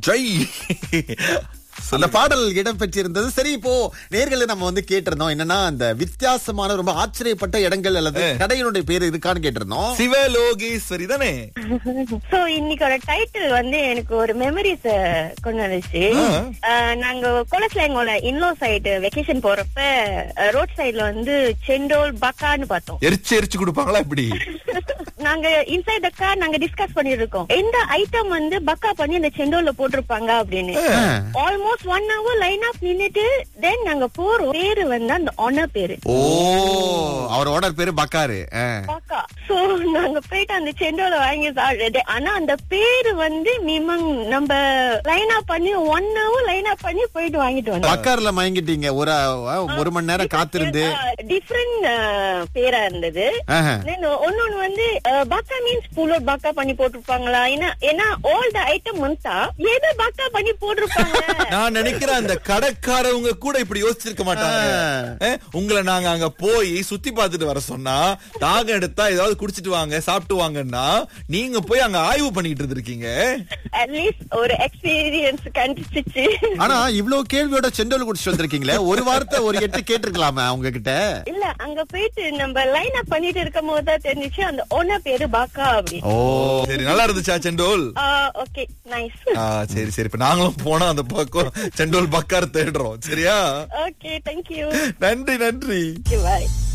ஜெய் அந்த பாடல் இடம் பெற்றிருந்தது சரி இப்போ நேர்களை நம்ம வந்து கேட்டிருந்தோம் என்னன்னா அந்த வித்தியாசமான ரொம்ப ஆச்சரியப்பட்ட இடங்கள் அல்லது கடையினுடைய பேர் இருக்கான்னு கேட்டிருந்தோம் சிவலோகேஸ்வரி தானே சோ இன்னைக்கோட டைட்டில் வந்து எனக்கு ஒரு மெமரிஸ் கொண்டு வந்துச்சு அஹ், நாங்க கொலஸ்லேங்கோல இன்லோ சைடு வெக்கேஷன் போறப்ப ரோட் சைடுல வந்து செண்டோல் பக்கான்னு பார்த்தோம் எரிச்சு எரிச்சு கொடுப்பாங்களா இப்படி நாங்க இன்சைட் த கார் நாங்க டிஸ்கஸ் பண்ணிட்டு இருக்கோம் எந்த ஐட்டம் வந்து பக்கா பண்ணி அந்த செண்டோல்ல போட்டிருப்பாங்க அப்படின்னு almost one hour line of நின்னுட்டு தென் நாங்க போறோம் பேரு வந்து அந்த ஒனர் பேரு ஓ அவர் ஓனர் பேரு பக்காரு ஆ. பாக்கா சோ நாங்க போயிட்டு அந்த செண்டோல வாங்கி சாப்பிடுறது ஆனா அந்த பேரு வந்து மிமங் நம்ம லைன் அப் பண்ணி ஒன் ஹவர் லைன் அப் பண்ணி போயிட்டு வாங்கிட்டு வந்தோம் பக்கார்ல மயங்கிட்டீங்க ஒரு அஹ், ஒரு மணி நேரம் காத்திருந்து டிஃப்ரெண்ட் பேரா இருந்தது ஆஹா. Then ஒன்னொன்னு வந்து அஹ், பக்கா மீன்ஸ் புலோட் பக்கா பண்ணி போட்டிருப்பாங்களா ஏன்னா ஏன்னா ஆல் த ஐட்டம் வந்தா எது பக்கா பண்ணி போட்டிருப்பாங்க நான் நினைக்கிறேன் அந்த கடைக்காரவங்க கூட இப்படி யோசிச்சிருக்க மாட்டாங்க அஹ், உங்களை நாங்க அங்க போய் சுத்தி பார்த்துட்டு வர சொன்னா தாகம் எடுத்தா ஏதாவது குடிச்சிட்டு வாங்க சாப்பிட்டு வாங்கன்னா நீங்க போய் அங்க ஆய்வு பண்ணிட்டு இருந்திருக்கீங்க அட்லீஸ்ட் ஒரு எக்ஸ்பீரியன்ஸ் கண்டிச்சிச்சு ஆனா இவ்வளவு கேள்வியோட செண்டோல் குடிச்சிட்டு வந்திருக்கீங்களே ஒரு வார்த்தை ஒரு எட்டு கேட்டிருக்கலாமே அவங்க கிட்ட இல்ல அங்க போயிட்டு நம்ம லைன் அப் பண்ணிட்டு இருக்கும் போது தான் தெரிஞ்சுச்சு அந்த ஓனர் பேரு பாக்கா அப்படி ஓ சரி நல்லா இருந்துச்சா செண்டோல் ஓகே நைஸ் ஆ, சரி சரி இப்ப நாங்களும் போனா அந்த பக்கம் செண்டோல் பக்கார் தேடுறோம் சரியா ஓகே தேங்க்யூ நன்றி நன்றி பாய்